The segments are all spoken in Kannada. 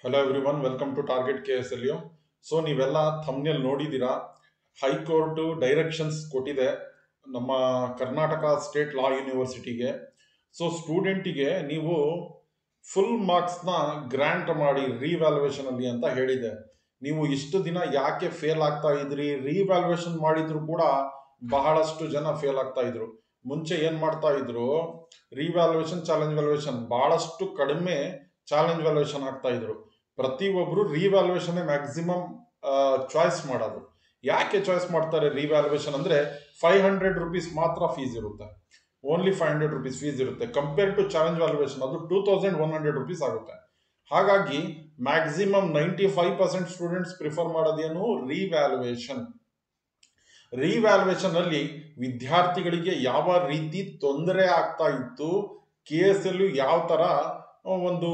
hello everyone welcome to target K S L U so ನೀವೆಲ್ಲ ಥಮ್ನೆಲ್ ನೋಡಿದ್ದೀರಾ ಹೈಕೋರ್ಟ್ ಡೈರೆಕ್ಷನ್ಸ್ ಕೊಟ್ಟಿದೆ ನಮ್ಮ ಕರ್ನಾಟಕ ಸ್ಟೇಟ್ ಲಾ ಯೂನಿವರ್ಸಿಟಿಗೆ ಸೊ ಸ್ಟೂಡೆಂಟಿಗೆ ನೀವು ಫುಲ್ ಮಾರ್ಕ್ಸ್ನ ಗ್ರ್ಯಾಂಟ್ ಮಾಡಿ ರೀವ್ಯಾಲ್ಯೂಯೇಷನ್ ಅಲ್ಲಿ ಅಂತ ಹೇಳಿದೆ ನೀವು ಇಷ್ಟು ದಿನ ಯಾಕೆ ಫೇಲ್ ಆಗ್ತಾ ಇದ್ರಿ ರೀವ್ಯಾಲ್ಯೂಯೇಷನ್ ಮಾಡಿದ್ರು ಕೂಡ ಬಹಳಷ್ಟು ಜನ ಫೇಲ್ ಆಗ್ತಾ ಇದ್ರು ಮುಂಚೆ ಏನ್ ಮಾಡ್ತಾ ಇದ್ರು ರೀವ್ಯಾಲ್ಯೂಯೇಷನ್ ಚಾಲೆಂಜ್ ವ್ಯಾಲ್ಯೂಯೇಷನ್ ಬಹಳಷ್ಟು ಕಡಿಮೆ ಚಾಲೆಂಜ್ ವ್ಯಾಲ್ಯೂಯೇಷನ್ ಆಗ್ತಾ ಇದ್ರು ಪ್ರತಿಯೊಬ್ಬರು ರೀವ್ಯಾಲ್ಯೂಯೇಷನ್ ಮ್ಯಾಕ್ಸಿಮಮ್ ಚಾಯ್ಸ್ ಮಾಡೋದು ಯಾಕೆ ಚಾಯ್ಸ್ ಮಾಡ್ತಾರೆ ರೀವ್ಯಾಲ್ಯೂಯೇಷನ್ ಅಂದ್ರೆ ಫೈವ್ ಹಂಡ್ರೆಡ್ ರುಪೀಸ್ ಮಾತ್ರ ಫೀಸ್ ಇರುತ್ತೆ only five hundred rupees fees ಇರುತ್ತೆ ಕಂಪೇರ್ ಟು ಚಾಲೆಂಜ್ ವ್ಯಾಲ್ಯೂಯೇಷನ್ ಅದು two thousand one hundred rupees ಆಗುತ್ತೆ ಹಾಗಾಗಿ maximum ninety five percent students prefer ಮಾಡೋದೇನು ರೀವ್ಯಾಲ್ಯೂಯೇಷನ್ ರೀವ್ಯಾಲ್ಯೂಯೇಷನ್ ಅಲ್ಲಿ ವಿದ್ಯಾರ್ಥಿಗಳಿಗೆ ಯಾವ ರೀತಿ ತೊಂದರೆ ಆಗ್ತಾ ಇತ್ತು ಕೆ ಎಸ್ ಎಲ್ ಯಾವ ತರ ಒಂದು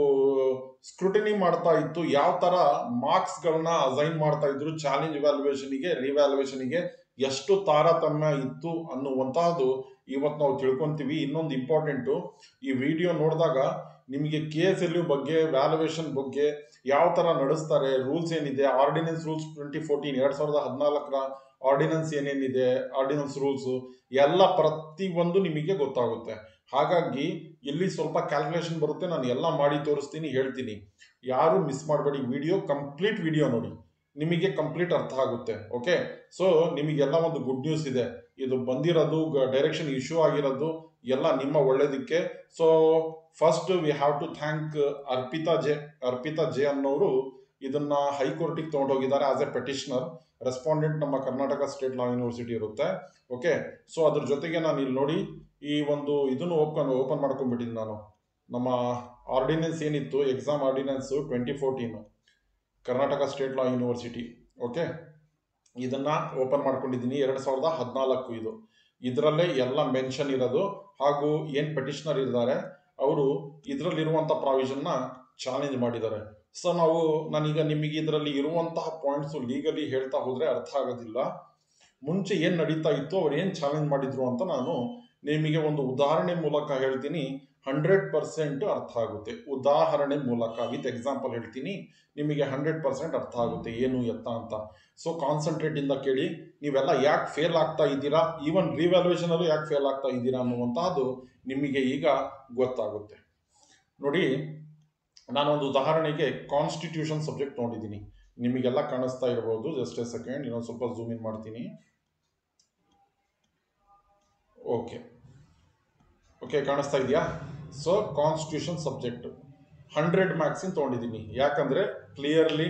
ಸ್ಕ್ರೂಟಿನಿ ಮಾಡ್ತಾ ಇತ್ತು ಯಾವ ತರ ಮಾರ್ಕ್ಸ್ ಗಳನ್ನ ಅಸೈನ್ ಮಾಡ್ತಾ ಇದ್ರು ಚಾಲೆಂಜ್ ವ್ಯಾಲ್ಯೂಯೇಷನ್ಗೆ ರಿವ್ಯಾಲ್ಯೂಯೇಷನ್ಗೆ ಎಷ್ಟು ತಾರತಮ್ಯ ಇತ್ತು ಅನ್ನುವಂತಹದ್ದು ಇವತ್ತು ನಾವು ತಿಳ್ಕೊಂತೀವಿ ಇನ್ನೊಂದು ಇಂಪಾರ್ಟೆಂಟು ಈ ವಿಡಿಯೋ ನೋಡಿದಾಗ ನಿಮಗೆ ಕೆ ಎಸ್ ಎಲ್ ಯು ಬಗ್ಗೆ ವ್ಯಾಲ್ಯೂಯೇಷನ್ ಬಗ್ಗೆ ಯಾವ ತರ ನಡೆಸ್ತಾರೆ ರೂಲ್ಸ್ ಏನಿದೆ ಆರ್ಡಿನೆನ್ಸ್ ರೂಲ್ಸ್ ಟ್ವೆಂಟಿ ಫೋರ್ಟೀನ್ ಎರಡ್ ಸಾವಿರದ ಹದಿನಾಲ್ಕರ ಆರ್ಡಿನೆನ್ಸ್ ಏನೇನಿದೆ ಆರ್ಡಿನೆನ್ಸ್ ರೂಲ್ಸ್ ಎಲ್ಲ ಪ್ರತಿಯೊಂದು ನಿಮಗೆ ಗೊತ್ತಾಗುತ್ತೆ ಹಾಗಾಗಿ ಇಲ್ಲಿ ಸ್ವಲ್ಪ ಕ್ಯಾಲ್ಕುಲೇಷನ್ ಬರುತ್ತೆ ನಾನು ಎಲ್ಲ ಮಾಡಿ ತೋರಿಸ್ತೀನಿ ಹೇಳ್ತೀನಿ ಯಾರು ಮಿಸ್ ಮಾಡಬೇಡಿ ವಿಡಿಯೋ ಕಂಪ್ಲೀಟ್ ವಿಡಿಯೋ ನೋಡಿ ನಿಮಗೆ ಕಂಪ್ಲೀಟ್ ಅರ್ಥ ಆಗುತ್ತೆ ಓಕೆ ಸೊ ನಿಮಗೆಲ್ಲ ಒಂದು ಗುಡ್ ನ್ಯೂಸ್ ಇದೆ ಇದು ಬಂದಿರೋದು ಡೈರೆಕ್ಷನ್ ಇಶ್ಯೂ ಆಗಿರೋದು ಎಲ್ಲ ನಿಮ್ಮ ಒಳ್ಳೇದಕ್ಕೆ so first we have to thank Arpitha J Arpitha J ಅನ್ನೋರು ಇದನ್ನ ಹೈಕೋರ್ಟಿಗೆ ತಗೊಂಡೋಗಿದ್ದಾರೆ ಆಸ್ ಎ ಪೆಟಿಷನರ್ ರೆಸ್ಪಾಂಡೆಂಟ್ ನಮ್ಮ ಕರ್ನಾಟಕ ಸ್ಟೇಟ್ ಲಾ ಯೂನಿವರ್ಸಿಟಿ ಇರುತ್ತೆ ಓಕೆ ಸೊ ಅದ್ರ ಜೊತೆಗೆ ನಾನು ಇಲ್ಲಿ ನೋಡಿ ಈ ಒಂದು ಇದನ್ನು ಓಪನ್ ಓಪನ್ ಮಾಡ್ಕೊಂಡ್ಬಿಟ್ಟಿದ್ದೀನಿ ನಾನು ನಮ್ಮ ಆರ್ಡಿನೆನ್ಸ್ ಏನಿತ್ತು exam ordinance twenty fourteen Karnataka state law university okay ಇದನ್ನ ಓಪನ್ ಮಾಡ್ಕೊಂಡಿದ್ದೀನಿ ಎರಡು ಸಾವಿರದ ಹದಿನಾಲ್ಕು ಇದು ಇದರಲ್ಲೇ ಎಲ್ಲ ಮೆನ್ಷನ್ ಇರೋದು ಹಾಗೂ ಏನು ಪೆಟಿಷನರ್ ಇದ್ದಾರೆ ಅವರು ಇದರಲ್ಲಿರುವಂಥ ಪ್ರಾವಿಷನ್ನ ಚಾಲೆಂಜ್ ಮಾಡಿದ್ದಾರೆ ಸೊ ನಾವು ನಾನೀಗ ನಿಮಗೆ ಇದರಲ್ಲಿ ಇರುವಂತಹ ಪಾಯಿಂಟ್ಸು ಲೀಗಲಿ ಹೇಳ್ತಾ ಹೋದ್ರೆ ಅರ್ಥ ಆಗೋದಿಲ್ಲ ಮುಂಚೆ ಏನು ನಡೀತಾ ಇತ್ತು ಅವ್ರು ಏನು ಚಾಲೆಂಜ್ ಮಾಡಿದ್ರು ಅಂತ ನಾನು ನಿಮಗೆ ಒಂದು ಉದಾಹರಣೆ ಮೂಲಕ ಹೇಳ್ತೀನಿ ಹಂಡ್ರೆಡ್ ಪರ್ಸೆಂಟ್ ಅರ್ಥ ಆಗುತ್ತೆ ಉದಾಹರಣೆ ಮೂಲಕ ವಿತ್ ಎಕ್ಸಾಂಪಲ್ ಹೇಳ್ತೀನಿ ನಿಮಗೆ ಹಂಡ್ರೆಡ್ ಪರ್ಸೆಂಟ್ ಅರ್ಥ ಆಗುತ್ತೆ ಏನು ಎತ್ತ ಅಂತ ಸೊ ಕಾನ್ಸಂಟ್ರೇಟ್ ಇಂದ ಕೇಳಿ ನೀವೆಲ್ಲ ಯಾಕೆ ಫೇಲ್ ಆಗ್ತಾ ಇದ್ದೀರಾ ಈವನ್ ರಿವ್ಯಾಲ್ಯೂಯೇಷನ್ ಅಲ್ಲೂ ಯಾಕೆ ಫೇಲ್ ಆಗ್ತಾ ಇದ್ದೀರಾ ಅನ್ನುವಂತಹದ್ದು ನಿಮಗೆ ಈಗ ಗೊತ್ತಾಗುತ್ತೆ ನೋಡಿ ನಾನೊಂದು ಉದಾಹರಣೆಗೆ ಕಾನ್ಸ್ಟಿಟ್ಯೂಷನ್ ಸಬ್ಜೆಕ್ಟ್ ನೋಡಿದ್ದೀನಿ ನಿಮಗೆಲ್ಲ ಕಾಣಿಸ್ತಾ ಇರಬಹುದು ಜಸ್ಟ್ ಎ ಸೆಕೆಂಡ್ ಇನ್ನೊಂದು ಸ್ವಲ್ಪ ಝೂಮ್ ಇನ್ ಮಾಡ್ತೀನಿ ಓಕೆ ಓಕೆ ಕಾಣಿಸ್ತಾ ಇದೆಯಾ so constitution subject hundred maximum ತೊಗೊಂಡಿದ್ದೀನಿ ಯಾಕಂದರೆ ಕ್ಲಿಯರ್ಲಿ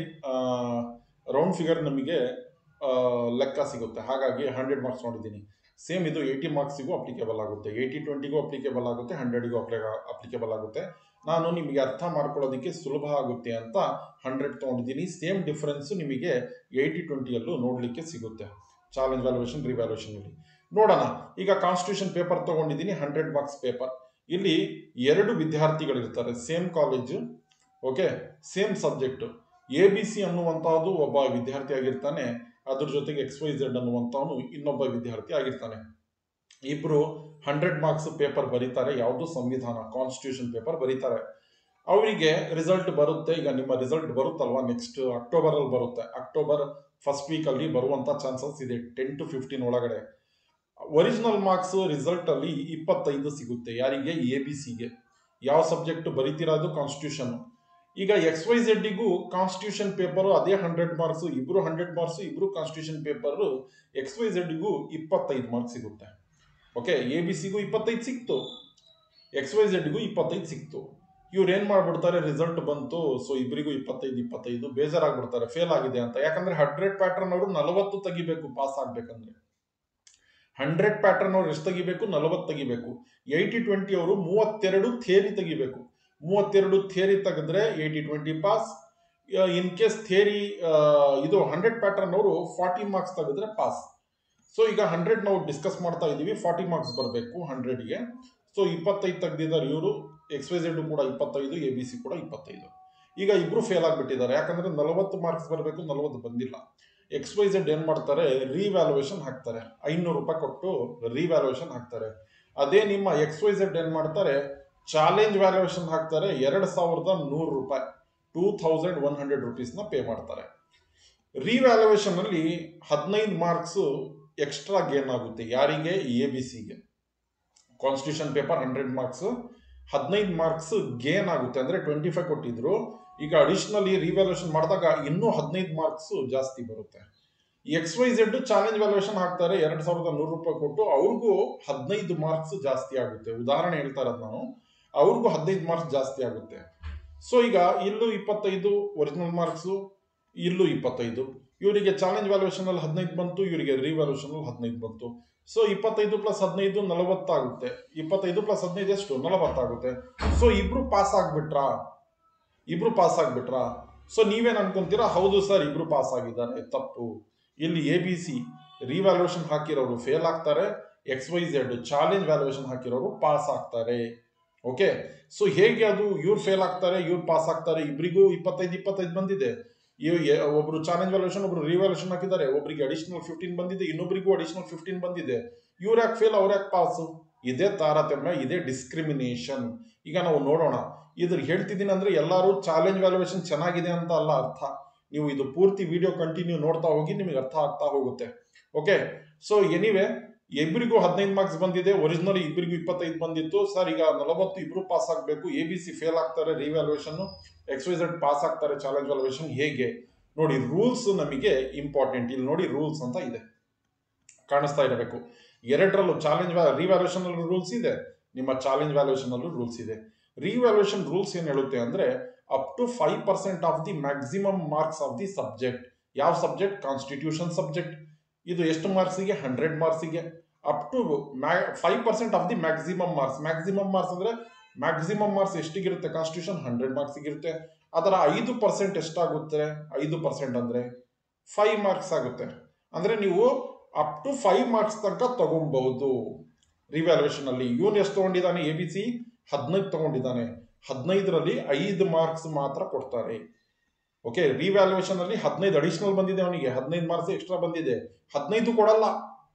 ರೌಂಡ್ ಫಿಗರ್ ನಮಗೆ ಆ, ಲೆಕ್ಕ ಸಿಗುತ್ತೆ ಹಾಗಾಗಿ ಹಂಡ್ರೆಡ್ ಮಾರ್ಕ್ಸ್ ತೊಗೊಂಡಿದ್ದೀನಿ ಸೇಮ್ ಇದು ಏಯ್ಟಿ ಮಾರ್ಕ್ಸಿಗೂ ಅಪ್ಲಿಕೇಬಲ್ ಆಗುತ್ತೆ ಏಯ್ಟಿ ಟ್ವೆಂಟಿಗೂ ಅಪ್ಲಿಕೇಬಲ್ ಆಗುತ್ತೆ ಹಂಡ್ರೆಡ್ಗೂ ಅಪ್ಲೈ ಅಪ್ಲಿಕೇಬಲ್ ಆಗುತ್ತೆ ನಾನು ನಿಮಗೆ ಅರ್ಥ ಮಾಡ್ಕೊಳ್ಳೋದಕ್ಕೆ ಸುಲಭ ಆಗುತ್ತೆ ಅಂತ ಹಂಡ್ರೆಡ್ ತೊಗೊಂಡಿದ್ದೀನಿ ಸೇಮ್ ಡಿಫ್ರೆನ್ಸ್ ನಿಮಗೆ ಏಯ್ಟಿ ಟ್ವೆಂಟಿಯಲ್ಲೂ ನೋಡಲಿಕ್ಕೆ ಸಿಗುತ್ತೆ ಚಾಲೆಂಜ್ ವ್ಯಾಲ್ಯೂಯೇಷನ್ ರಿವ್ಯಾಲ್ಯೂಯೇಷನಲ್ಲಿ ನೋಡೋಣ ಈಗ ಕಾನ್ಸ್ಟಿಟ್ಯೂಷನ್ ಪೇಪರ್ ತಗೊಂಡಿದ್ದೀನಿ ಹಂಡ್ರೆಡ್ ಮಾರ್ಕ್ಸ್ ಪೇಪರ್ ಇಲ್ಲಿ ಎರಡು ವಿದ್ಯಾರ್ಥಿಗಳಿರ್ತಾರೆ same college okay same subject A B C ಅನ್ನುವಂತಹದ್ದು ಒಬ್ಬ ವಿದ್ಯಾರ್ಥಿ ಆಗಿರ್ತಾನೆ ಅದ್ರ ಜೊತೆಗೆ ಎಕ್ಸ್ ವೈ ಝೆಡ್ ಅನ್ನುವಂಥವನು ಇನ್ನೊಬ್ಬ ವಿದ್ಯಾರ್ಥಿ ಆಗಿರ್ತಾನೆ ಇಬ್ರು ಹಂಡ್ರೆಡ್ ಮಾರ್ಕ್ಸ್ ಪೇಪರ್ ಬರೀತಾರೆ ಯಾವುದು ಸಂವಿಧಾನ ಕಾನ್ಸ್ಟಿಟ್ಯೂಷನ್ ಪೇಪರ್ ಬರೀತಾರೆ ಅವರಿಗೆ ರಿಸಲ್ಟ್ ಬರುತ್ತೆ ಈಗ ನಿಮ್ಮ ರಿಸಲ್ಟ್ ಬರುತ್ತಲ್ವಾ ನೆಕ್ಸ್ಟ್ ಅಕ್ಟೋಬರ್ ಅಲ್ಲಿ ಬರುತ್ತೆ ಅಕ್ಟೋಬರ್ ಫಸ್ಟ್ ವೀಕ್ ಅಲ್ಲಿ ಬರುವಂತ ಚಾನ್ಸಸ್ ಇದೆ ಟೆನ್ ಟು ಫಿಫ್ಟೀನ್ ಒಳಗಡೆ ಒರಿಜಿನಲ್ ಮಾರ್ಕ್ಸ್ ರಿಸಲ್ಟ್ ಅಲ್ಲಿ ಇಪ್ಪತ್ತೈದು ಸಿಗುತ್ತೆ ಯಾರಿಗೆ ಎ ಬಿ ಸಿಗೆ ಯಾವ ಸಬ್ಜೆಕ್ಟ್ ಬರೀತಿರೋದು ಕಾನ್ಸ್ಟಿಟ್ಯೂಷನ್ ಈಗ ಎಕ್ಸ್ ವೈ ಝೆಡ್ಡಿಗೂ ಕಾನ್ಸ್ಟಿಟ್ಯೂಷನ್ ಪೇಪರ್ ಅದೇ ಹಂಡ್ರೆಡ್ ಮಾರ್ಕ್ಸ್ ಇಬ್ರು ಹಂಡ್ರೆಡ್ ಮಾರ್ಕ್ಸ್ ಇಬ್ರು ಕಾನ್ಸ್ಟಿಟ್ಯೂಷನ್ ಪೇಪರ್ ಎಕ್ಸ್ ವೈ ಝೆಡ್ಗೂ ಇಪ್ಪತ್ತೈದು ಮಾರ್ಕ್ಸ್ ಸಿಗುತ್ತೆ ಓಕೆ ಎ ಬಿ ಸಿಗೂ ಇಪ್ಪತ್ತೈದು ಸಿಕ್ತು ಎಕ್ಸ್ ವೈ ಝೆಡ್ಗೂ ಇಪ್ಪತ್ತೈದು ಸಿಕ್ತು ಇವ್ರು ಏನ್ ಮಾಡ್ಬಿಡ್ತಾರೆ ರಿಸಲ್ಟ್ ಬಂತು ಸೊ ಇಬ್ಬರಿಗೂ ಇಪ್ಪತ್ತೈದು ಇಪ್ಪತ್ತೈದು ಬೇಜಾರಾಗ್ಬಿಡ್ತಾರೆ ಫೇಲ್ ಆಗಿದೆ ಅಂತ ಯಾಕಂದ್ರೆ ಹಂಡ್ರೆಡ್ ಪ್ಯಾಟರ್ನ್ ಅವರು ನಲವತ್ತು ತೆಗಿಬೇಕು ಪಾಸ್ ಆಗ್ಬೇಕಂದ್ರೆ ಹಂಡ್ರೆಡ್ ಪ್ಯಾಟರ್ನ್ ಅವ್ರು ಎಷ್ಟು ತೆಗಿಬೇಕು ನಲವತ್ತು ತೆಗಿಬೇಕು ಏಯ್ಟಿ ಟ್ವೆಂಟಿ ಅವರು ಮೂವತ್ತೆರಡು ಥೇರಿ ತೆಗಿಬೇಕು ಮೂವತ್ತೆರಡು ಥೇರಿ ತೆಗೆದ್ರೆ eighty twenty pass in case theory ಇದು ಹಂಡ್ರೆಡ್ ಪ್ಯಾಟರ್ನ್ ಅವರು ಫಾರ್ಟಿ ಮಾರ್ಕ್ಸ್ ತೆಗೆದ್ರೆ ಪಾಸ್ ಸೊ ಈಗ ಹಂಡ್ರೆಡ್ ನಾವು ಡಿಸ್ಕಸ್ ಮಾಡ್ತಾ ಇದ್ದೀವಿ ಫಾರ್ಟಿ ಮಾರ್ಕ್ಸ್ ಬರಬೇಕು ಹಂಡ್ರೆಡ್ಗೆ ಸೊ ಇಪ್ಪತ್ತೈದು ತೆಗೆದಿದ್ದಾರೆ ಇವರು ಎಕ್ಸ್ ವೈ ಝೆಡ್ ಕೂಡ ಇಪ್ಪತ್ತೈದು ಎ ಬಿ ಸಿ ಕೂಡ ಇಪ್ಪತ್ತೈದು ಈಗ ಇಬ್ರು ಫೇಲ್ ಆಗಿಬಿಟ್ಟಿದ್ದಾರೆ ಯಾಕಂದ್ರೆ ನಲವತ್ತು ಮಾರ್ಕ್ಸ್ ಬರಬೇಕು ನಲವತ್ತು ಬಂದಿಲ್ಲ ಎಕ್ಸ್ ವೈ ಝೆಡ್ ಏನ್ ಮಾಡ್ತಾರೆ ರಿವ್ಯಾಲ್ಯೂಯೇಷನ್ ಹಾಕ್ತಾರೆ ಐನೂರು ರೂಪಾಯಿ ಕೊಟ್ಟು ರಿವ್ಯಾಲ್ಯೂಯೇಷನ್ ಹಾಕ್ತಾರೆ ಅದೇ ನಿಮ್ಮ ಎಕ್ಸ್ ವೈ ಝೆಡ್ ಏನ್ ಮಾಡ್ತಾರೆ ಚಾಲೆಂಜ್ ವ್ಯಾಲ್ಯೂಯೇಷನ್ ಹಾಕ್ತಾರೆ ಎರಡು ಸಾವಿರದ ನೂರು ರೂಪಾಯಿ ಟೂ ಥೌಸಂಡ್ ಒನ್ ಹಂಡ್ರೆಡ್ ರುಪೀಸ್ನ ಪೇ ಮಾಡ್ತಾರೆ ರಿವ್ಯಾಲ್ಯೂಯೇಷನ್ ಅಲ್ಲಿ ಹದಿನೈದು ಮಾರ್ಕ್ಸ್ ಎಕ್ಸ್ಟ್ರಾ ಗೇನ್ ಆಗುತ್ತೆ ಯಾರಿಗೆ ಎ ಬಿ ಸಿಗೆ ಕಾನ್ಸ್ಟಿಟ್ಯೂಷನ್ ಪೇಪರ್ ಹಂಡ್ರೆಡ್ ಮಾರ್ಕ್ಸ್ ಹದಿನೈದು ಮಾರ್ಕ್ಸ್ ಗೇನ್ ಆಗುತ್ತೆ ಅಂದ್ರೆ ಟ್ವೆಂಟಿ ಫೈವ್ ಕೊಟ್ಟಿದ್ರು ಈಗ ಅಡಿಷನಲಿ ರಿವ್ಯಾಲ್ಯೂಯೇಷನ್ ಮಾಡಿದಾಗ ಇನ್ನೂ ಹದಿನೈದು ಮಾರ್ಕ್ಸ್ ಜಾಸ್ತಿ ಬರುತ್ತೆ X Y Z challenge valuation ಹಾಕ್ತಾರೆ ಎರಡ್ ಸಾವಿರದ ನೂರು ರೂಪಾಯಿ ಕೊಟ್ಟು ಅವ್ರಿಗೂ ಹದಿನೈದು ಮಾರ್ಕ್ಸ್ ಜಾಸ್ತಿ ಆಗುತ್ತೆ ಉದಾಹರಣೆ ಹೇಳ್ತಾ ಇರೋದು ನಾನು ಅವ್ರಿಗೂ ಹದಿನೈದು ಮಾರ್ಕ್ಸ್ ಜಾಸ್ತಿ ಆಗುತ್ತೆ ಸೊ ಈಗ ಇಲ್ಲೂ ಇಪ್ಪತ್ತೈದು ಒರಿಜಿನಲ್ ಮಾರ್ಕ್ಸು ಇಲ್ಲೂ ಇಪ್ಪತ್ತೈದು ಇವರಿಗೆ ಚಾಲೆಂಜ್ ವ್ಯಾಲ್ಯೂಯೇಷನ್ ಅಲ್ಲಿ ಹದಿನೈದು ಬಂತು ಇವರಿಗೆ ರಿವ್ಯಾಲ್ಯೂಯೇಷನ್ ಅಲ್ಲಿ ಹದಿನೈದು ಬಂತು ಸೊ ಇಪ್ಪತ್ತೈದು ಪ್ಲಸ್ ಹದಿನೈದು ನಲವತ್ತಾಗುತ್ತೆ ಇಪ್ಪತ್ತೈದು ಪ್ಲಸ್ ಹದಿನೈದು ಎಷ್ಟು ನಲವತ್ತಾಗುತ್ತೆ ಸೊ ಇಬ್ರು ಪಾಸ್ ಆಗ್ಬಿಟ್ರಾ ಇಬ್ರು ಪಾಸ್ ಆಗ್ಬಿಟ್ರಾ ಸೊ ನೀವೇನ್ ಅನ್ಕೊಂತೀರಾ ಹೌದು ಸರ್ ಇಬ್ರು ಪಾಸ್ ಆಗಿದ್ದಾರೆ ತಪ್ಪು ಇಲ್ಲಿ ಎ ಬಿ ಸಿ ರಿವ್ಯಾಲ್ಯೂಯೇಷನ್ ಹಾಕಿರೋರು ಫೇಲ್ ಆಗ್ತಾರೆ X Y Z challenge valuation ಹಾಕಿರೋರು ಪಾಸ್ ಆಗ್ತಾರೆ ಓಕೆ ಸೊ ಹೇಗೆ ಅದು ಇವ್ರು ಫೇಲ್ ಆಗ್ತಾರೆ ಇವ್ರು ಪಾಸ್ ಆಗ್ತಾರೆ ಇಬ್ರಿಗೂ ಇಪ್ಪತ್ತೈದು ಇಪ್ಪತ್ತೈದು ಬಂದಿದೆ ಇವ್ ಎ- ಒಬ್ರು ಚಾಲೆಂಜ್ ವ್ಯಾಲ್ಯೂಷನ್ ಒಬ್ರು ರಿವ್ಯಾಲ್ಯೂಷನ್ ಹಾಕಿದ್ದಾರೆ ಒಬ್ರಿಗೆ ಅಡಿಷನಲ್ ಫಿಫ್ಟೀನ್ ಬಂದಿದೆ ಇನ್ನೊಬ್ರಿಗೂ ಅಡಿಷನಲ್ ಫಿಫ್ಟೀನ್ ಬಂದಿದೆ ಇವ್ರು ಯಾಕೆ ಫೇಲ್ ಅವ್ರು ಯಾಕೆ ಪಾಸು ಇದೇ ತಾರತಮ್ಯ ಇದೇ ಡಿಸ್ಕ್ರಿಮಿನೇಷನ್ ಈಗ ನಾವು ನೋಡೋಣ ಇದ್ರ ಹೇಳ್ತಿದ್ದೀನಿ ಅಂದ್ರೆ ಎಲ್ಲರೂ ಚಾಲೆಂಜ್ ವ್ಯಾಲ್ಯೂಯೇಷನ್ ಚೆನ್ನಾಗಿದೆ ಅಂತ ಅಲ್ಲ ಅರ್ಥ ನೀವು ಇದು ಪೂರ್ತಿ ವಿಡಿಯೋ ಕಂಟಿನ್ಯೂ ನೋಡ್ತಾ ಹೋಗಿ ನಿಮಗೆ ಅರ್ಥ ಆಗ್ತಾ ಹೋಗುತ್ತೆ ಓಕೆ ಸೊ ಎನಿವೆ ಇಬ್ಬರಿಗೂ ಹದಿನೈದು ಮಾರ್ಕ್ಸ್ ಬಂದಿದೆ ಒರಿಜಿನಲ್ ಇಬ್ಬರಿಗೂ ಇಪ್ಪತ್ತೈದು ಬಂದಿತ್ತು ಸರ್ ಈಗ ನಲವತ್ತು ಇಬ್ರು ಪಾಸ್ ಆಗಬೇಕು ಎ ಬಿ ಸಿ ಫೇಲ್ ಆಗ್ತಾರೆ revaluation X Y Z pass ಆಗ್ತಾರೆ ಚಾಲೆಂಜ್ ವ್ಯಾಲ್ಯೂಯೇಷನ್ ಹೇಗೆ ನೋಡಿ ರೂಲ್ಸ್ ನಮಗೆ ಇಂಪಾರ್ಟೆಂಟ್ ಇಲ್ಲಿ ನೋಡಿ ರೂಲ್ಸ್ ಅಂತ ಇದೆ ಕಾಣಿಸ್ತಾ ಇರಬೇಕು ಎರಡರಲ್ಲೂ ಚಾಲೆಂಜ್ ರಿವ್ಯಾಲ್ಯೂಯೇಷನ್ ಅಲ್ಲೂ ರೂಲ್ಸ್ ಇದೆ ನಿಮ್ಮ ಚಾಲೆಂಜ್ ವ್ಯಾಲ್ಯೂಯೇಷನ್ ಅಲ್ಲೂ ರೂಲ್ಸ್ ಇದೆ ರಿವ್ಯಾಲ್ಯೂಯೇಷನ್ ರೂಲ್ಸ್ ಏನ್ ಹೇಳುತ್ತೆ ಅಂದ್ರೆ up to five percent of the maximum marks of the subject ಯಾವ ಸಬ್ಜೆಕ್ಟ್ ಕಾನ್ಸ್ಟಿಟ್ಯೂಷನ್ ಸಬ್ಜೆಕ್ಟ್ ಇದು ಎಷ್ಟು ಮಾರ್ಕ್ಸಿಗೆ ಹಂಡ್ರೆಡ್ ಮಾರ್ಕ್ಸಿಗೆ up to five percent of the maximum marks maximum marks ಅಂದ್ರೆ ಮ್ಯಾಕ್ಸಿಮಮ್ ಮಾರ್ಕ್ಸ್ ಎಷ್ಟಿಗಿರುತ್ತೆ ಕಾನ್ಸ್ಟಿಟ್ಯೂಷನ್ ಹಂಡ್ರೆಡ್ ಮಾರ್ಕ್ಸ್ ಇರುತ್ತೆ ಅದರ ಐದು ಪರ್ಸೆಂಟ್ ಎಷ್ಟಾಗುತ್ತೆ ಐದು ಪರ್ಸೆಂಟ್ ಅಂದ್ರೆ ಫೈವ್ ಮಾರ್ಕ್ಸ್ ಆಗುತ್ತೆ ಅಂದ್ರೆ ನೀವು ಅಪ್ ಟು ಫೈವ್ ಮಾರ್ಕ್ಸ್ ತನಕ ತಗೊಬಹುದು ರಿವ್ಯಾಲ್ಯೂಯೇಷನ್ ಅಲ್ಲಿ ಇವನ್ ಎಷ್ಟು ತಗೊಂಡಿದ್ದಾನೆ ಎ ಬಿ ಸಿ ಹದಿನೈದು ತಗೊಂಡಿದ್ದಾನೆ ಹದಿನೈದರಲ್ಲಿ ಐದು ಮಾರ್ಕ್ಸ್ ಮಾತ್ರ ಕೊಡ್ತಾರೆ ಓಕೆ ರಿವ್ಯಾಲ್ಯೂಯೇಷನ್ ಅಲ್ಲಿ ಹದಿನೈದು ಅಡಿಷನಲ್ ಬಂದಿದೆ ಅವನಿಗೆ ಹದಿನೈದು ಮಾರ್ಕ್ಸ್ ಎಕ್ಸ್ಟ್ರಾ ಬಂದಿದೆ ಹದಿನೈದು ಕೊಡಲ್ಲ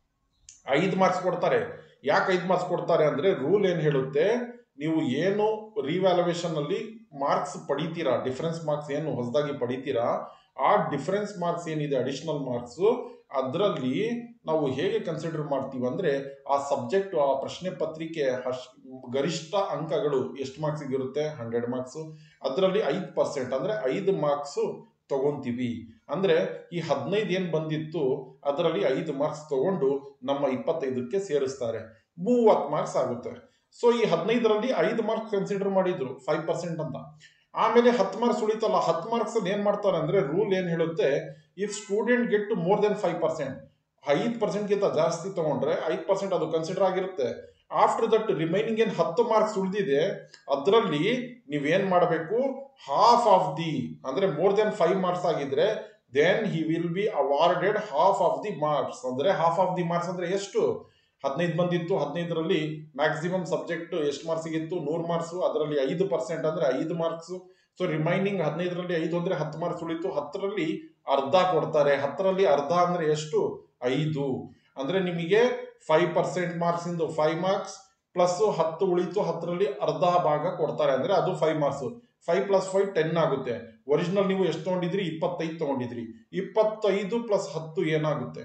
ಐದು ಮಾರ್ಕ್ಸ್ ಕೊಡ್ತಾರೆ ಯಾಕೆ ಐದು ಮಾರ್ಕ್ಸ್ ಕೊಡ್ತಾರೆ ಅಂದ್ರೆ ರೂಲ್ ಏನ್ ಹೇಳುತ್ತೆ ನೀವು ಏನು ರಿವ್ಯಾಲ್ಯೂಯೇಷನ್ ಅಲ್ಲಿ ಮಾರ್ಕ್ಸ್ ಪಡಿತೀರಾ ಡಿಫರೆನ್ಸ್ ಮಾರ್ಕ್ಸ್ ಏನು ಹೊಸದಾಗಿ ಪಡಿತೀರಾ ಆ ಡಿಫರೆನ್ಸ್ ಮಾರ್ಕ್ಸ್ ಏನಿದೆ ಅಡಿಷನಲ್ ಮಾರ್ಕ್ಸ್ ಅದರಲ್ಲಿ ನಾವು ಹೇಗೆ ಕನ್ಸಿಡರ್ ಮಾಡ್ತೀವಿ ಅಂದ್ರೆ ಆ ಸಬ್ಜೆಕ್ಟ್ ಆ ಪ್ರಶ್ನೆ ಪತ್ರಿಕೆ ಹಶ್- ಗರಿಷ್ಠ ಅಂಕಗಳು ಎಷ್ಟು ಮಾರ್ಕ್ಸ್ ಇರುತ್ತೆ ಹಂಡ್ರೆಡ್ ಮಾರ್ಕ್ಸ್ ಅದರಲ್ಲಿ ಐದು ಪರ್ಸೆಂಟ್ ಅಂದ್ರೆ ಐದು ಮಾರ್ಕ್ಸ್ ತಗೊಂತೀವಿ ಅಂದ್ರೆ ಈ ಹದಿನೈದು ಏನ್ ಬಂದಿತ್ತು ಅದರಲ್ಲಿ ಐದು ಮಾರ್ಕ್ಸ್ ತಗೊಂಡು ನಮ್ಮ ಇಪ್ಪತ್ತೈದಕ್ಕೆ ಸೇರಿಸ್ತಾರೆ ಮೂವತ್ತು ಮಾರ್ಕ್ಸ್ ಆಗುತ್ತೆ ಸೊ ಈ ಹದಿನೈದರಲ್ಲಿ ಐದು ಮಾರ್ಕ್ಸ್ ಕನ್ಸಿಡರ್ ಮಾಡಿದ್ರು ಫೈವ್ ಪರ್ಸೆಂಟ್ ಅಂತ ಆಮೇಲೆ ಹತ್ತು ಮಾರ್ಕ್ಸ್ ಉಳಿತಲ್ಲ ಹತ್ತು ಮಾರ್ಕ್ಸ್ ಅಲ್ಲಿ ಏನ್ ಮಾಡ್ತಾರೆ ಅಂದ್ರೆ ರೂಲ್ ಏನ್ ಹೇಳುತ್ತೆ if student get more than five percent ಐದು ಪರ್ಸೆಂಟ್ಗಿಂತ ಜಾಸ್ತಿ ತಗೊಂಡ್ರೆ ಐದು ಪರ್ಸೆಂಟ್ ಅದು ಕನ್ಸಿಡರ್ ಆಗಿರುತ್ತೆ ಆಫ್ಟರ್ ದಟ್ ರಿಮೈನಿಂಗ್ ಏನ್ ಹತ್ತು ಮಾರ್ಕ್ಸ್ ಉಳಿದಿದೆ ಅದರಲ್ಲಿ ನೀವೇನ್ ಮಾಡಬೇಕು ಹಾಫ್ ಆಫ್ ದಿ ಅಂದ್ರೆ ಮೋರ್ ದೆನ್ ಫೈವ್ ಮಾರ್ಕ್ಸ್ ಆಗಿದ್ರೆ then he will be awarded half of the marks ಅಂದ್ರೆ ಹಾಫ್ ಆಫ್ ದಿ ಮಾರ್ಕ್ಸ್ ಅಂದ್ರೆ ಎಷ್ಟು ಹದಿನೈದು ಬಂದಿತ್ತು ಹದಿನೈದರಲ್ಲಿ ಮ್ಯಾಕ್ಸಿಮಮ್ ಸಬ್ಜೆಕ್ಟ್ ಎಷ್ಟು ಮಾರ್ಕ್ಸ್ ಇತ್ತು ನೂರು ಮಾರ್ಕ್ಸ್ ಅದರಲ್ಲಿ ಐದು ಪರ್ಸೆಂಟ್ ಅಂದ್ರೆ ಐದು ಮಾರ್ಕ್ಸ್ ಸೊ ರಿಮೈನಿಂಗ್ ಹದಿನೈದರಲ್ಲಿ ಐದು ಅಂದ್ರೆ ಹತ್ತು ಮಾರ್ಕ್ಸ್ ಉಳಿತು ಹತ್ತರಲ್ಲಿ ಅರ್ಧ ಕೊಡ್ತಾರೆ ಹತ್ತರಲ್ಲಿ ಅರ್ಧ ಅಂದ್ರೆ ಎಷ್ಟು ಐದು ಅಂದ್ರೆ ನಿಮಗೆ ಫೈವ್ ಪರ್ಸೆಂಟ್ ಮಾರ್ಕ್ಸ್ ಇಂದು ಫೈವ್ ಮಾರ್ಕ್ಸ್ ಪ್ಲಸ್ ಹತ್ತು ಉಳಿತು ಹತ್ತರಲ್ಲಿ ಅರ್ಧ ಭಾಗ ಕೊಡ್ತಾರೆ ಅಂದ್ರೆ ಅದು five marks five plus five ten ಆಗುತ್ತೆ ಒರಿಜಿನಲ್ ನೀವು ಎಷ್ಟು ತಗೊಂಡಿದ್ರಿ ಇಪ್ಪತ್ತೈದು ತಗೊಂಡಿದ್ರಿ ಇಪ್ಪತ್ತೈದು ಪ್ಲಸ್ ಹತ್ತು ಏನಾಗುತ್ತೆ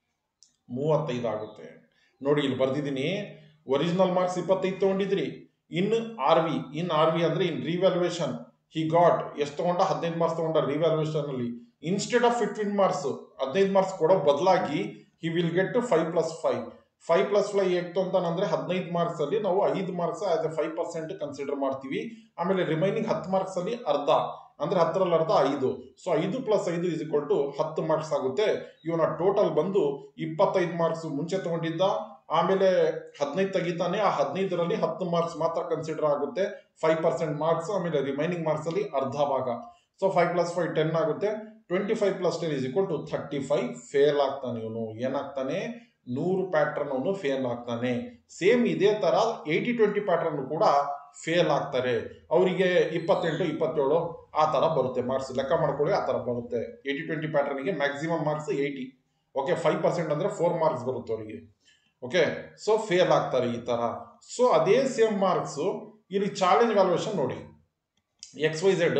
ಮೂವತ್ತೈದು ಆಗುತ್ತೆ ನೋಡಿ ಇಲ್ಲಿ ಬರ್ದಿದ್ದೀನಿ ಒರಿಜಿನಲ್ ಮಾರ್ಕ್ಸ್ ಇಪ್ಪತ್ತೈದು ತಗೊಂಡಿದ್ರಿ in R V in R V ಅಂದ್ರೆ ಇನ್ ರಿವ್ಯಾಲ್ಯೂಯೇಷನ್ ಹಿ ಗಾಟ್ ಎಷ್ಟು ತಗೊಂಡ ಹದಿನೈದು ಮಾರ್ಕ್ಸ್ ತಗೊಂಡ ರಿವ್ಯಾಲ್ಯೂಯೇಷನ್ ಅಲ್ಲಿ ಇನ್ಸ್ಟೆಡ್ ಆಫ್ ಫಿಫ್ಟೀನ್ ಮಾರ್ಕ್ಸ್ ಹದಿನೈದು ಮಾರ್ಕ್ಸ್ ಕೊಡೋ ಬದಲಾಗಿ he will get to five plus five five plus five ಎಷ್ಟು ಅಂತಾನಂದ್ರೆ ಹದಿನೈದು ಮಾರ್ಕ್ಸ್ ಅಲ್ಲಿ ನಾವು ಐದು marks as a five percent consider ಮಾಡ್ತೀವಿ ಆಮೇಲೆ ರಿಮೈನಿಂಗ್ ಹತ್ತು ಮಾರ್ಕ್ಸ್ ಅಲ್ಲಿ ಅರ್ಧ ಅಂದ್ರೆ ಹತ್ತರಲ್ಲಿ ಅರ್ಧ ಐದು ಸೊ ಐದು ಪ್ಲಸ್ ಐದು ಇಸ್ ಇಕ್ವಲ್ ಟು ಹತ್ತು ಮಾರ್ಕ್ಸ್ ಆಗುತ್ತೆ ಇವನ ಟೋಟಲ್ ಬಂದು ಇಪ್ಪತ್ತೈದು ಮಾರ್ಕ್ಸ್ ಮುಂಚೆ ತಗೊಂಡಿದ್ದ ಆಮೇಲೆ ಹದಿನೈದು ತೆಗಿತಾನೆ ಆ ಹದಿನೈದರಲ್ಲಿ ಹತ್ತು ಮಾರ್ಕ್ಸ್ ಮಾತ್ರ ಕನ್ಸಿಡರ್ ಆಗುತ್ತೆ ಫೈವ್ ಪರ್ಸೆಂಟ್ ಮಾರ್ಕ್ಸ್ ಆಮೇಲೆ ರಿಮೈನಿಂಗ್ ಮಾರ್ಕ್ಸ್ ಅಲ್ಲಿ ಅರ್ಧ ಭಾಗ so five plus five ten ಆಗುತ್ತೆ twenty five plus ten is equal to thirty five fail ಆಗ್ತಾನೆ ಇವನು ಏನಾಗ್ತಾನೆ ನೂರು ಪ್ಯಾಟ್ರನ್ ಅವನು ಫೇಲ್ ಆಗ್ತಾನೆ ಸೇಮ್ ಇದೇ ತರ ಏಯ್ಟಿ ಟ್ವೆಂಟಿ ಪ್ಯಾಟ್ರನ್ ಕೂಡ ಫೇಲ್ ಆಗ್ತಾರೆ ಅವರಿಗೆ ಇಪ್ಪತ್ತೆಂಟು ಇಪ್ಪತ್ತೇಳು ಆ ತರ ಬರುತ್ತೆ ಮಾರ್ಕ್ಸ್ ಲೆಕ್ಕ ಮಾಡ್ಕೊಳ್ಳಿ ಆ ತರ ಬರುತ್ತೆ ಏಯ್ಟಿ ಟ್ವೆಂಟಿ ಪ್ಯಾಟ್ರನ್ಗೆ maximum marks eighty okay five percent ಅಂದ್ರೆ ಫೋರ್ ಮಾರ್ಕ್ಸ್ ಬರುತ್ತೆ ಅವರಿಗೆ ಓಕೆ ಸೊ ಫೇಲ್ ಆಗ್ತಾರೆ ಈ ತರ ಸೊ ಅದೇ ಸೇಮ್ ಮಾರ್ಕ್ಸ್ ಇಲ್ಲಿ ಚಾಲೆಂಜ್ ವ್ಯಾಲ್ಯೂಯೇಷನ್ ನೋಡಿ ಎಕ್ಸ್ ವೈ ಝೆಡ್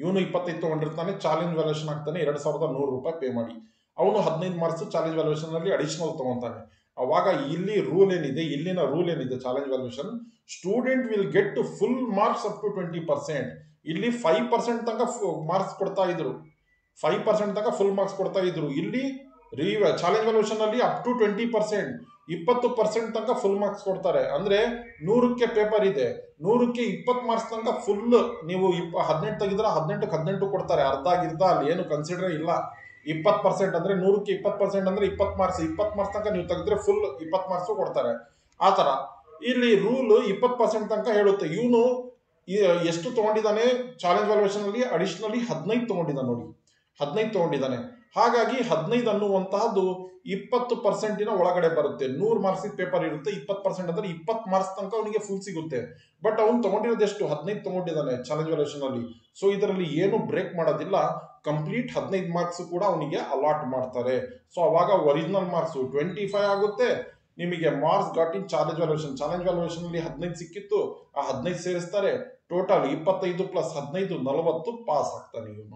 ಇವನು ಇಪ್ಪತ್ತೈದು ತೊಗೊಂಡಿರ್ತಾನೆ ಚಾಲೆಂಜ್ ವ್ಯಾಲ್ಯೂಷನ್ ಆಗ್ತಾನೆ ಎರಡು ಸಾವಿರದ ನೂರು ರೂಪಾಯಿ ಪೇ ಮಾಡಿ ಅವನು ಹದಿನೈದು ಮಾರ್ಕ್ಸ್ ಚಾಲೆಂಜ್ ವ್ಯಾಲ್ಯೂಷನ್ ಅಲ್ಲಿ ಅಡಿಷನಲ್ ತಗೊಂತಾನೆ ಅವಾಗ ಇಲ್ಲಿ ರೂಲ್ ಏನಿದೆ ಇಲ್ಲಿನ ರೂಲ್ ಏನಿದೆ challenge valuation student will get full marks up to twenty percent ಇಲ್ಲಿ ಫೈವ್ ಪರ್ಸೆಂಟ್ ತನಕ ಮಾರ್ಕ್ಸ್ ಕೊಡ್ತಾ ಇದ್ರು ಫೈವ್ ಪರ್ಸೆಂಟ್ ತನಕ ಫುಲ್ ಮಾರ್ಕ್ಸ್ ಕೊಡ್ತಾ ಇದ್ರು ಇಲ್ಲಿ ರೀ ಚಾಲೆಂಜ್ ವ್ಯಾಲ್ಯೂಷನ್ ಅಲ್ಲಿ ಅಪ್ ಟು ಟ್ವೆಂಟಿ ಪರ್ಸೆಂಟ್ ಇಪ್ಪತ್ತು ಪರ್ಸೆಂಟ್ ತನಕ ಫುಲ್ ಮಾರ್ಕ್ಸ್ ಕೊಡ್ತಾರೆ ಅಂದ್ರೆ ನೂರಕ್ಕೆ ಪೇಪರ್ ಇದೆ ನೂರಕ್ಕೆ ಇಪ್ಪತ್ತು ಮಾರ್ಕ್ಸ್ ತನಕ ಫುಲ್ ನೀವು ಇಪ್ಪ ಹದಿನೆಂಟು ತೆಗಿದ್ರೆ ಹದಿನೆಂಟಕ್ಕೆ ಹದಿನೆಂಟು ಕೊಡ್ತಾರೆ ಅರ್ಧ ಗಿರ್ಧ ಅಲ್ಲಿ ಏನು ಕನ್ಸಿಡರ್ ಇಲ್ಲ ಇಪ್ಪತ್ತು ಪರ್ಸೆಂಟ್ ಅಂದ್ರೆ ನೂರಕ್ಕೆ ಇಪ್ಪತ್ತು ಪರ್ಸೆಂಟ್ ಅಂದ್ರೆ ಇಪ್ಪತ್ತು ಮಾರ್ಕ್ಸ್ ಇಪ್ಪತ್ತು ಮಾರ್ಕ್ಸ್ ತನಕ ನೀವು ತೆಗೆದ್ರೆ ಫುಲ್ ಇಪ್ಪತ್ತು ಮಾರ್ಕ್ಸ್ ಕೊಡ್ತಾರೆ ಆ ತರ ಇಲ್ಲಿ ರೂಲ್ ಇಪ್ಪತ್ತು ಪರ್ಸೆಂಟ್ ತನಕ ಹೇಳುತ್ತೆ ಇವನು ಎಷ್ಟು ತಗೊಂಡಿದ್ದಾನೆ ಚಾಲೆಂಜ್ ವ್ಯಾಲ್ಯೂಯೇಷನ್ ಅಲ್ಲಿ ಅಡಿಷನಲಿ ಹದಿನೈದು ತಗೊಂಡಿದ್ದಾನೆ ನೋಡಿ ಹದಿನೈದು ತಗೊಂಡಿದ್ದಾನೆ ಹಾಗಾಗಿ ಹದಿನೈದು ಅನ್ನುವಂತಹದ್ದು ಇಪ್ಪತ್ತು ಪರ್ಸೆಂಟಿನ ಒಳಗಡೆ ಬರುತ್ತೆ ನೂರು ಮಾರ್ಕ್ಸ್ ಪೇಪರ್ ಇರುತ್ತೆ ಇಪ್ಪತ್ತು ಪರ್ಸೆಂಟ್ ಅಂದ್ರೆ ಇಪ್ಪತ್ತು ಮಾರ್ಕ್ಸ್ ತನಕ ಅವನಿಗೆ ಫುಲ್ ಸಿಗುತ್ತೆ ಬಟ್ ಅವ್ನು ತಗೊಂಡಿರೋದು ಎಷ್ಟು ಹದಿನೈದು ತಗೊಂಡಿದ್ದಾನೆ ಚಾಲೆಂಜ್ ವ್ಯಾಲ್ಯೂಯೇಷನ್ ಅಲ್ಲಿ ಸೊ ಇದರಲ್ಲಿ ಏನು ಬ್ರೇಕ್ ಮಾಡೋದಿಲ್ಲ ಕಂಪ್ಲೀಟ್ ಹದಿನೈದು ಮಾರ್ಕ್ಸ್ ಕೂಡ ಅವನಿಗೆ ಅಲಾಟ್ ಮಾಡ್ತಾರೆ ಸೊ ಅವಾಗ ಒರಿಜಿನಲ್ ಮಾರ್ಕ್ಸ್ ಟ್ವೆಂಟಿ ಫೈವ್ ಆಗುತ್ತೆ ನಿಮಗೆ marks got in challenge valuation challenge valuation ಅಲ್ಲಿ ಹದಿನೈದು ಸಿಕ್ಕಿತ್ತು ಆ ಹದಿನೈದು ಸೇರಿಸ್ತಾರೆ ಟೋಟಲ್ ಇಪ್ಪತ್ತೈದು ಪ್ಲಸ್ ಹದಿನೈದು ನಲವತ್ತು ಪಾಸ್ ಆಗ್ತಾನೆ ಇವನು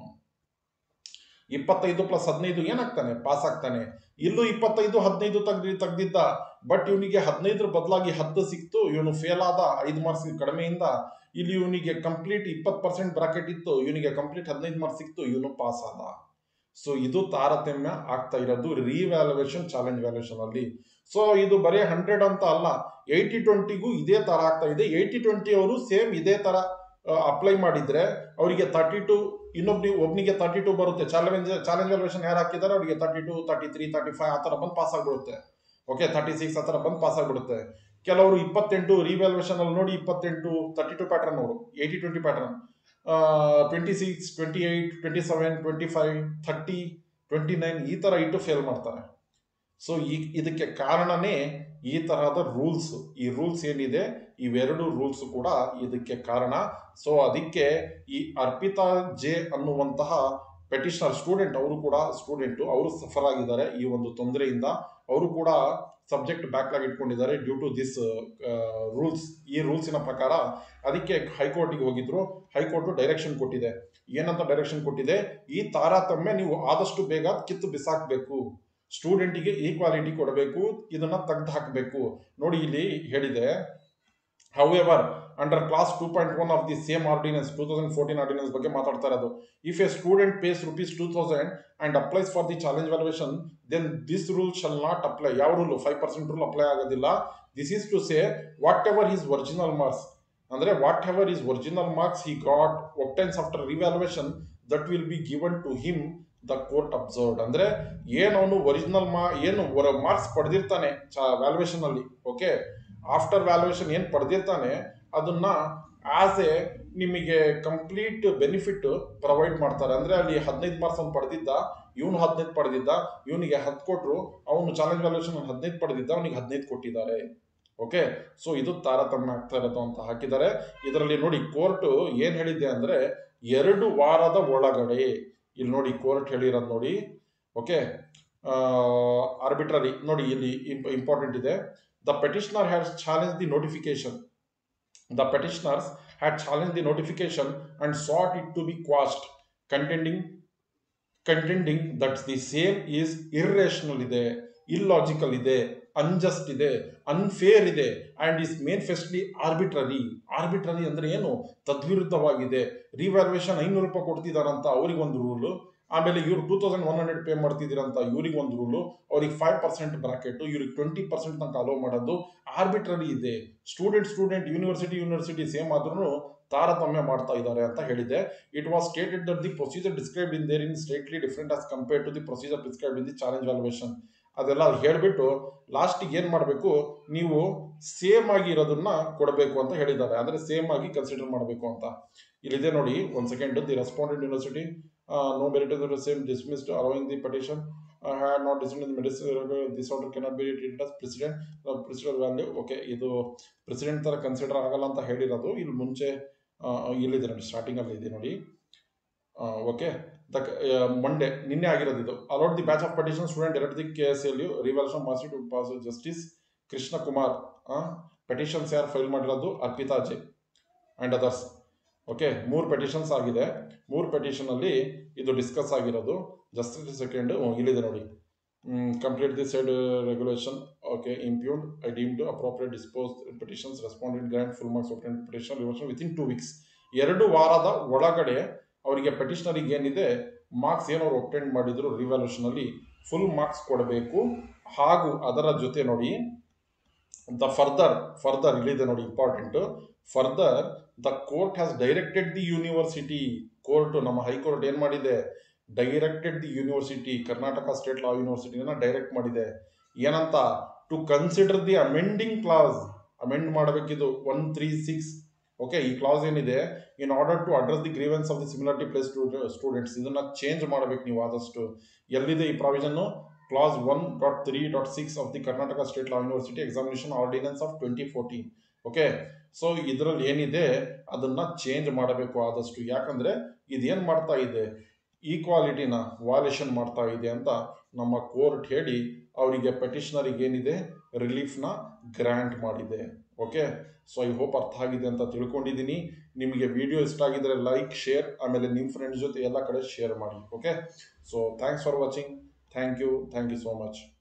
ಇಪ್ಪತ್ತೈದು ಪ್ಲಸ್ ಹದಿನೈದು ಏನಾಗ್ತಾನೆ ಪಾಸ್ ಆಗ್ತಾನೆ ಇಲ್ಲೂ ಇಪ್ಪತ್ತೈದು ಹದಿನೈದು ತೆಗ್ದಿ ತೆಗ್ದಿದ್ದ ಬಟ್ ಇವನಿಗೆ ಹದಿನೈದರ ಬದಲಾಗಿ ಹತ್ತು ಸಿಕ್ತು ಇವನು ಫೇಲ್ ಆದ ಐದು ಮಾರ್ಕ್ಸ್ ಕಡಿಮೆಯಿಂದ ಇಲ್ಲಿ ಇವನಿಗೆ ಕಂಪ್ಲೀಟ್ ಇಪ್ಪತ್ತು ಪರ್ಸೆಂಟ್ ಬ್ರಾಕೆಟ್ ಇತ್ತು ಇವನಿಗೆ ಕಂಪ್ಲೀಟ್ ಹದಿನೈದು ಮಾರ್ಕ್ಸ್ ಸಿಕ್ತು ಇವನು ಪಾಸ್ ಆದ ಸೊ ಇದು ತಾರತಮ್ಯ ಆಗ್ತಾ ಇರೋದು ರಿವ್ಯಾಲ್ಯೂಯೇಷನ್ ಚಾಲೆಂಜ್ ವ್ಯಾಲ್ಯೂಯೇಷನ್ ಅಲ್ಲಿ ಸೊ ಇದು ಬರೀ ಹಂಡ್ರೆಡ್ ಅಂತ ಅಲ್ಲ ಏಯ್ಟಿ ಟ್ವೆಂಟಿಗೂ ಇದೇ ತರ ಆಗ್ತಾ ಇದೆ ಏಯ್ಟಿ ಟ್ವೆಂಟಿ ಅವರು ಸೇಮ್ ಇದೇ ತರ ಅಪ್ಲೈ ಮಾಡಿದ್ರೆ ಅವರಿಗೆ ತರ್ಟಿ ಟು ಇನ್ನೊಬ್ನಿ ಒಬ್ನಿಗೆ ತರ್ಟಿ ಟು ಬರುತ್ತೆ ಚಾಲೆಂಜ್ ಚಾಲೆಂಜ್ ವ್ಯಾಲ್ಯೂಯೇಷನ್ ಯಾರು ಹಾಕಿದ್ದಾರೆ ಅವರಿಗೆ thirty two thirty three thirty five ಆ ಥರ ಬಂದು ಪಾಸ್ ಆಗ್ಬಿಡುತ್ತೆ ಓಕೆ ತರ್ಟಿ ಸಿಕ್ಸ್ ಆ ಥರ ಬಂದು ಪಾಸ್ ಆಗ್ಬಿಡುತ್ತೆ ಕೆಲವರು ಇಪ್ಪತ್ತೆಂಟು ರಿವ್ಯಾಲ್ಯೂಯೇಷನ್ ಅಲ್ಲಿ ನೋಡಿ ಇಪ್ಪತ್ತೆಂಟು ತರ್ಟಿ ಟು ಪ್ಯಾಟರ್ನ್ ಅವರು eighty twenty pattern twenty six twenty eight twenty seven twenty five thirty twenty nine ಈ ಥರ ಇಟ್ಟು ಫೇಲ್ ಮಾಡ್ತಾರೆ ಸೊ ಈ ಇದಕ್ಕೆ ಕಾರಣನೇ ಈ ತರಹದ ರೂಲ್ಸ್ ಈ ರೂಲ್ಸ್ ಏನಿದೆ ಇವೆರಡು ರೂಲ್ಸ್ ಕೂಡ ಇದಕ್ಕೆ ಕಾರಣ ಸೊ ಅದಕ್ಕೆ ಈ ಅರ್ಪಿತಾ ಜೆ ಅನ್ನುವಂತಹ ಪೆಟಿಷನರ್ ಸ್ಟೂಡೆಂಟ್ ಅವರು ಕೂಡ ಸ್ಟೂಡೆಂಟು ಅವರು ಸಫರ್ ಆಗಿದ್ದಾರೆ ಈ ಒಂದು ತೊಂದರೆಯಿಂದ ಅವರು ಕೂಡ ಸಬ್ಜೆಕ್ಟ್ ಬ್ಯಾಕ್ಲಾಗ್ ಇಟ್ಕೊಂಡಿದ್ದಾರೆ ಡ್ಯೂ ಟು ದಿಸ್ ರೂಲ್ಸ್ ಈ ರೂಲ್ಸಿನ ಪ್ರಕಾರ ಅದಕ್ಕೆ ಹೈಕೋರ್ಟಿಗೆ ಹೋಗಿದ್ರು ಹೈಕೋರ್ಟ್ ಡೈರೆಕ್ಷನ್ ಕೊಟ್ಟಿದೆ ಏನಂತ ಡೈರೆಕ್ಷನ್ ಕೊಟ್ಟಿದೆ ಈ ತಾರತಮ್ಯ ನೀವು ಆದಷ್ಟು ಬೇಗ ಕಿತ್ತು ಬಿಸಾಕಬೇಕು ಸ್ಟೂಡೆಂಟಿಗೆ ಈಕ್ವಾಲಿಟಿ ಕೊಡಬೇಕು ಇದನ್ನ ತೆಗೆದು ಹಾಕಬೇಕು ನೋಡಿ ಇಲ್ಲಿ ಹೇಳಿದೆ however under clause two point one of the same ordinance two thousand fourteen ordinance ಬಗ್ಗೆ ಮಾತಾಡ್ತಾ ಇರೋದು if a student pays rupees two thousand and applies for the challenge valuation then this rule shall not apply ಯಾವ rule five percent rule apply ಆಗೋದಿಲ್ಲ this is to say whatever his original marks ಅಂದ್ರೆ whatever is original marks he got obtains after revaluation that will be given to him the court observed ಅಂದ್ರೆ ಏನು ಅವನು ಒರಿಜಿನಲ್ ಮಾ ಏನು ಮಾರ್ಕ್ಸ್ ಪಡೆದಿರ್ತಾನೆ ವ್ಯಾಲ್ಯೂಯೇಷನ್ ಅಲ್ಲಿ ಓಕೆ ಆಫ್ಟರ್ ವ್ಯಾಲ್ಯೂಯೇಷನ್ ಏನು ಪಡೆದಿರ್ತಾನೆ ಅದನ್ನ ಆಸ್ ಎ ನಿಮಗೆ ಕಂಪ್ಲೀಟ್ ಬೆನಿಫಿಟ್ ಪ್ರೊವೈಡ್ ಮಾಡ್ತಾರೆ ಅಂದ್ರೆ ಅಲ್ಲಿ ಹದಿನೈದು ಮಾರ್ಕ್ಸ್ ಅವ್ನು ಪಡೆದಿದ್ದ ಇವನು ಹದಿನೈದು ಪಡೆದಿದ್ದ ಇವನಿಗೆ ಹತ್ತು ಕೊಟ್ಟರು ಅವನು ಚಾಲೆಂಜ್ ವ್ಯಾಲ್ಯೂಯೇಷನ್ ಹದಿನೈದು ಪಡೆದಿದ್ದ ಅವನಿಗೆ ಹದಿನೈದು ಕೊಟ್ಟಿದ್ದಾರೆ ಓಕೆ ಸೊ ಇದು ತಾರತಮ್ಯ ಆಗ್ತಾ ಇರೋದು ಅಂತ ಹಾಕಿದ್ದಾರೆ ಇದರಲ್ಲಿ ನೋಡಿ ಕೋರ್ಟ್ ಏನ್ ಹೇಳಿದೆ ಅಂದ್ರೆ ಎರಡು ವಾರದ ಒಳಗಡೆ ಇಲ್ಲಿ ನೋಡಿ ಕೋರ್ಟ್ ಹೇಳಿರೋದು ನೋಡಿ ಓಕೆ ಆರ್ಬಿಟ್ರರಿ ನೋಡಿ ಇಲ್ಲಿ ಇಂಪಾರ್ಟೆಂಟ್ ಇದೆ the petitioner has challenge the notification the petitioners had challenge the notification and sought it to be quashed contending contending that the same is irrational ಇದೆ ಇಲ್ಲಾಜಿಕಲ್ ಇದೆ ಅನ್ಜಸ್ಟ್ ಇದೆ ಅನ್ಫೇರ್ ಇದೆ and is manifestly arbitrary arbitrary ಅಂದ್ರೆ ಏನು ತದ್ವಿರುದ್ಧವಾಗಿದೆ ರಿವ್ಯಾಲ್ಯೂಯೇಷನ್ ಐನೂರು ರೂಪಾಯಿ ಕೊಡ್ತಿದಾರಂತ ಅವ್ರಿಗೆ ಒಂದು ರೂಲು ಆಮೇಲೆ ಇವ್ರು two thousand one hundred pay ಮಾಡ್ತಿದ್ದೀರಂತ ಇವ್ರಿಗೆ ಒಂದು ರೂಲು ಅವ್ರಿಗೆ ಫೈವ್ ಪರ್ಸೆಂಟ್ ಬ್ರಾಕೆಟ್ ಇವ್ರಿಗೆ ಟ್ವೆಂಟಿ ಪರ್ಸೆಂಟ್ ತನಕ ಅಲೋ ಮಾಡೋದು ಆರ್ಬಿಟ್ರರಿ ಇದೆ student student university university same ಆದ್ರೂ ತಾರತಮ್ಯ ಮಾಡ್ತಾ ಇದ್ದಾರೆ ಅಂತ ಹೇಳಿದೆ it was stated that the procedure describe in therein stately different as compare to the procedure describe in the challenge valuation ಅದೆಲ್ಲ ಹೇಳಿಬಿಟ್ಟು ಲಾಸ್ಟಿಗೆ ಏನು ಮಾಡಬೇಕು ನೀವು ಸೇಮ್ ಆಗಿ ಇರೋದನ್ನ ಕೊಡಬೇಕು ಅಂತ ಹೇಳಿದ್ದಾರೆ ಅಂದರೆ ಸೇಮ್ ಆಗಿ ಕನ್ಸಿಡರ್ ಮಾಡಬೇಕು ಅಂತ ಇಲ್ಲಿದೆ ನೋಡಿ ಒಂದು second the respondent university no merit same dismissed allowing the petition had not decided in medicine this order cannot be treated as precedent precedent value okay ಇದು ಪ್ರೆಸಿಡೆಂಟ್ ಥರ ಕನ್ಸಿಡರ್ ಆಗಲ್ಲ ಅಂತ ಹೇಳಿರೋದು ಇಲ್ಲಿ ಮುಂಚೆ ಇಲ್ಲಿದೆ ನೋಡಿ ಸ್ಟಾರ್ಟಿಂಗಲ್ಲಿ ಇದೆ ನೋಡಿ ಓಕೆ ದ ಮಂಡೇ ನಿನ್ನೆ ಆಗಿರೋದು ಇದು allowed the batch of petition student ಎರಡು the K S L U revaluation mercy to pass justice Krishna Kumar petitions ಯಾರು ಫೈಲ್ ಮಾಡಿರೋದು Arpita J and others okay ಮೂರು ಪೆಟಿಷನ್ಸ್ ಆಗಿದೆ ಮೂರು ಪೆಟಿಷನಲ್ಲಿ ಇದು ಡಿಸ್ಕಸ್ ಆಗಿರೋದು ಜಸ್ಟ್ ಸೆಕೆಂಡ್ ಇಲ್ಲಿದೆ ನೋಡಿ complete the side regulation okay impugned I deemed appropriate dispose petitions respondent grant full marks obtained petition revision within two weeks ಎರಡು ವಾರದ ಒಳಗಡೆ ಅವರಿಗೆ ಪೆಟಿಷನರಿಗೆ ಏನಿದೆ ಮಾರ್ಕ್ಸ್ ಏನು ಅವ್ರು ಒಪ್ಟೆಂಡ್ ಮಾಡಿದ್ರು ರಿವ್ಯಾಲ್ಯೂಷನಲ್ಲಿ ಫುಲ್ ಮಾರ್ಕ್ಸ್ ಕೊಡಬೇಕು ಹಾಗೂ ಅದರ ಜೊತೆ ನೋಡಿ ದ ಫರ್ದರ್ ಫರ್ದರ್ ಇಲ್ಲಿದೆ ನೋಡಿ important further the court has directed the university court ನಮ್ಮ ಹೈಕೋರ್ಟ್ ಏನು ಮಾಡಿದೆ directed the university Karnataka state law ಯೂನಿವರ್ಸಿಟಿನ ಡೈರೆಕ್ಟ್ ಮಾಡಿದೆ ಏನಂತ to consider the amending clause amend ಮಾಡಬೇಕಿದು ಒನ್ ತ್ರೀ ಸಿಕ್ಸ್ ಓಕೆ ಈ ಕ್ಲಾಸ್ ಏನಿದೆ in order to address the grievance of the similarity place students ಇದನ್ನ ಚೇಂಜ್ ಮಾಡಬೇಕು ನೀವು ಆದಷ್ಟು ಎಲ್ಲಿದೆ ಈ ಪ್ರಾವಿಷನ್ನು clause one dot three dot six of the Karnataka state law university examination ordinance of twenty fourteen okay so ಇದರಲ್ಲಿ ಏನಿದೆ ಅದನ್ನ ಚೇಂಜ್ ಮಾಡಬೇಕು ಆದಷ್ಟು ಯಾಕಂದ್ರೆ ಇದೇನು ಮಾಡ್ತಾ ಇದೆ ಈಕ್ವಾಲಿಟಿನ ವಾಲೇಷನ್ ಮಾಡ್ತಾ ಇದೆ ಅಂತ ನಮ್ಮ ಕೋರ್ಟ್ ಹೇಳಿ ಅವರಿಗೆ ಪೆಟಿಷನರಿಗೆ ಏನಿದೆ ರಿಲೀಫ್ನ ಗ್ರ್ಯಾಂಟ್ ಮಾಡಿದೆ ಓಕೆ ಸೊ ಐ ಹೋಪ್ ಅರ್ಥ ಆಗಿದೆ ಅಂತ ತಿಳ್ಕೊಂಡಿದ್ದೀನಿ ನಿಮಗೆ ವಿಡಿಯೋ ಇಷ್ಟ ಆಗಿದ್ರೆ ಲೈಕ್ ಶೇರ್ ಆಮೇಲೆ ನಿಮ್ಮ ಫ್ರೆಂಡ್ಸ್ ಜೊತೆ ಎಲ್ಲ ಕಡೆ ಶೇರ್ ಮಾಡಿ okay so thanks for watching thank you thank you so much